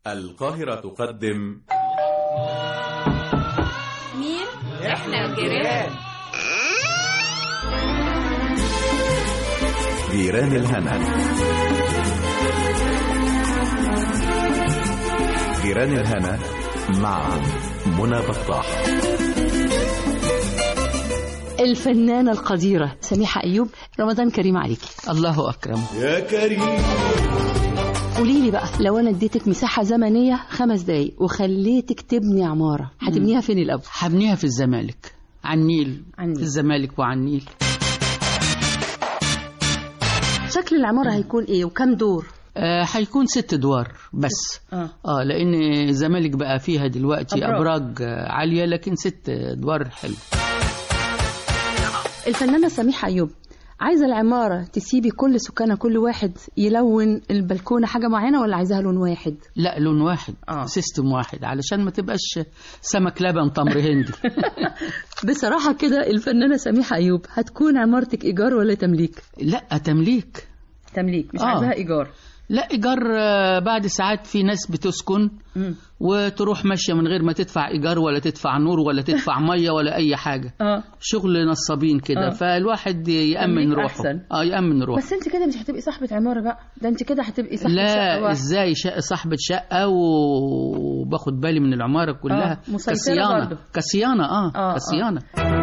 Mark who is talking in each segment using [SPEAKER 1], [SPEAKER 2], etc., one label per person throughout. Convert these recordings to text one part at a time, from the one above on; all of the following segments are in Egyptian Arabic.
[SPEAKER 1] القاهرة تقدم
[SPEAKER 2] مين؟ احنا الجيران
[SPEAKER 1] جيران الهنا جيران الهنا مع منى بطاح
[SPEAKER 3] الفنانة القديرة سميحة أيوب رمضان كريم عليكي
[SPEAKER 4] الله أكرم
[SPEAKER 1] يا كريم
[SPEAKER 3] قولي لي بقى لو أنا اديتك مساحة زمنية خمس دقايق وخليتك تبني عمارة هتبنيها فين الأول؟
[SPEAKER 4] هبنيها في الزمالك على النيل
[SPEAKER 3] على النيل.
[SPEAKER 4] في الزمالك وعلى النيل
[SPEAKER 3] شكل العمارة هيكون إيه وكم دور؟
[SPEAKER 4] آه هيكون ست ادوار بس
[SPEAKER 3] آه.
[SPEAKER 4] اه لان الزمالك بقى فيها دلوقتي
[SPEAKER 3] أبراج.
[SPEAKER 4] ابراج, آه، عاليه لكن ست ادوار حلو
[SPEAKER 3] الفنانة سميحة أيوب عايزة العمارة تسيبي كل سكانها كل واحد يلون البلكونة حاجة معينة ولا عايزاها لون واحد؟
[SPEAKER 4] لا لون واحد
[SPEAKER 3] آه.
[SPEAKER 4] سيستم واحد علشان ما تبقاش سمك لبن تمر هندي
[SPEAKER 3] بصراحة كده الفنانة سميحة أيوب هتكون عمارتك إيجار ولا تمليك؟
[SPEAKER 4] لا تمليك
[SPEAKER 3] تمليك مش
[SPEAKER 4] آه.
[SPEAKER 3] عايزاها إيجار
[SPEAKER 4] لا ايجار آه، بعد ساعات في ناس بتسكن
[SPEAKER 3] مم.
[SPEAKER 4] وتروح ماشيه من غير ما تدفع ايجار ولا تدفع نور ولا تدفع ميه ولا اي حاجه
[SPEAKER 3] اه
[SPEAKER 4] شغل نصابين كده
[SPEAKER 3] آه.
[SPEAKER 4] فالواحد يامن
[SPEAKER 3] تمليك
[SPEAKER 4] روحه
[SPEAKER 3] أحسن.
[SPEAKER 4] اه يامن روحه
[SPEAKER 3] بس انت كده مش هتبقي صاحبة عمارة بقى ده انت كده هتبقي صاحبة شقة
[SPEAKER 4] لا
[SPEAKER 3] واحدة.
[SPEAKER 4] ازاي شقه صاحبه شقه وباخد بالي من العماره كلها
[SPEAKER 3] آه، مسيطرة
[SPEAKER 4] كصيانه
[SPEAKER 3] برضو.
[SPEAKER 4] كصيانه اه,
[SPEAKER 3] آه، آه.
[SPEAKER 4] كصيانه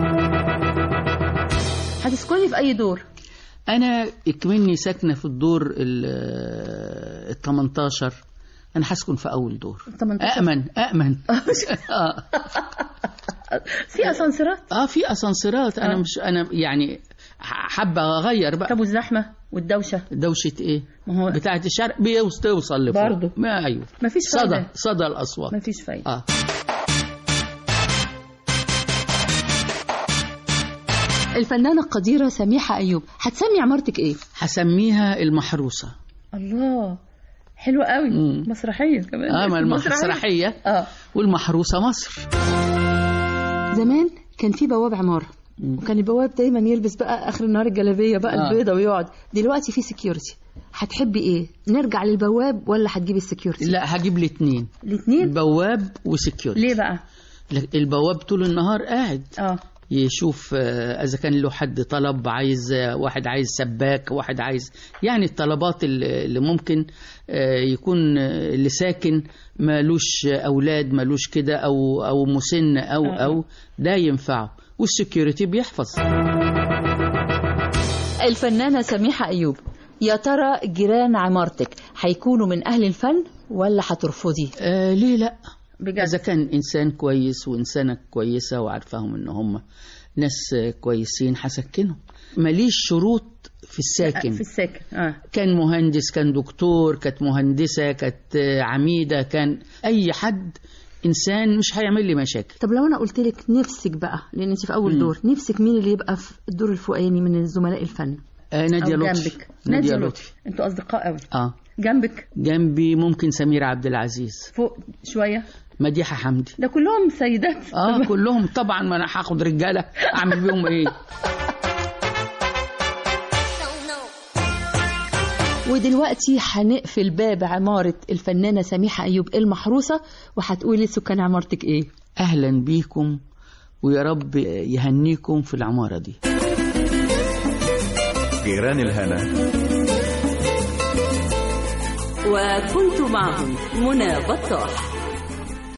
[SPEAKER 3] هتسكني في أي دور؟
[SPEAKER 4] انا اكمني ساكنه في الدور ال 18 انا هسكن في اول دور
[SPEAKER 3] 18.
[SPEAKER 4] امن امن اه
[SPEAKER 3] في أسانسيرات
[SPEAKER 4] اه في اسانسيرات انا
[SPEAKER 3] آه.
[SPEAKER 4] مش انا يعني ح- حابه اغير بقى
[SPEAKER 3] طب والزحمة والدوشة
[SPEAKER 4] دوشه ايه
[SPEAKER 3] ما هو
[SPEAKER 4] بتاعه الشرق بيوصل توصل لفوق
[SPEAKER 3] برضو.
[SPEAKER 4] ما ايوه
[SPEAKER 3] مفيش
[SPEAKER 4] صدى
[SPEAKER 3] فايدة
[SPEAKER 4] صدى الاصوات
[SPEAKER 3] مفيش فايدة
[SPEAKER 4] اه
[SPEAKER 3] الفنانة القديرة سميحة أيوب هتسمي عمارتك إيه؟
[SPEAKER 4] هسميها المحروسه
[SPEAKER 3] الله حلوة قوي
[SPEAKER 4] مم.
[SPEAKER 3] مسرحية كمان
[SPEAKER 4] اه ما المسرحيه
[SPEAKER 3] اه
[SPEAKER 4] والمحروسه مصر
[SPEAKER 3] زمان كان في بواب عمارة
[SPEAKER 4] مم.
[SPEAKER 3] وكان البواب دايما يلبس بقى اخر النهار الجلابيه بقى
[SPEAKER 4] آه.
[SPEAKER 3] البيضه ويقعد دلوقتي في سكيورتي هتحبي ايه نرجع للبواب ولا هتجيبي السكيورتي
[SPEAKER 4] لا هجيب لي اتنين
[SPEAKER 3] الاثنين
[SPEAKER 4] بواب وسكيورتي
[SPEAKER 3] ليه بقى
[SPEAKER 4] البواب طول النهار قاعد
[SPEAKER 3] اه
[SPEAKER 4] يشوف آه، اذا كان له حد طلب عايز آه، واحد عايز سباك واحد عايز يعني الطلبات اللي اللي ممكن آه، يكون آه، اللي ساكن مالوش اولاد مالوش كده او او مسن او
[SPEAKER 3] آه.
[SPEAKER 4] او ده ينفعه والسكيورتي بيحفظ
[SPEAKER 3] الفنانه سميحه ايوب يا ترى جيران عمارتك هيكونوا من اهل الفن ولا هترفضي
[SPEAKER 4] آه ليه لا
[SPEAKER 3] بجد
[SPEAKER 4] اذا كان انسان كويس وانسانه كويسه وعارفاهم ان هم ناس آه، كويسين هسكنهم ماليش شروط في الساكن
[SPEAKER 3] في الساكن اه
[SPEAKER 4] كان مهندس كان دكتور كانت مهندسة كانت آه، عميدة كان أي حد إنسان مش هيعمل لي مشاكل
[SPEAKER 3] طب لو انا قلت لك نفسك بقى لان انت في اول
[SPEAKER 4] مم.
[SPEAKER 3] دور نفسك مين اللي يبقى في الدور الفوقاني من زملاء الفن
[SPEAKER 4] آه نادية
[SPEAKER 3] او
[SPEAKER 4] لطفي
[SPEAKER 3] جنبك
[SPEAKER 4] نادية لطفي
[SPEAKER 3] انتوا اصدقاء قوي
[SPEAKER 4] اه
[SPEAKER 3] جنبك
[SPEAKER 4] جنبي ممكن سميرة عبد العزيز
[SPEAKER 3] فوق شويه
[SPEAKER 4] مديحة حمدي
[SPEAKER 3] ده كلهم سيدات
[SPEAKER 4] اه كلهم طبعا ما انا هاخد رجاله اعمل بيهم ايه
[SPEAKER 3] ودلوقتي هنقفل باب عمارة الفنانة سميحة أيوب المحروسة وهتقولي سكان عمارتك إيه؟
[SPEAKER 4] اهلا بيكم ويا رب يهنيكم في العماره دي
[SPEAKER 1] جيران الهنا
[SPEAKER 5] وكنت معهم منى بطاح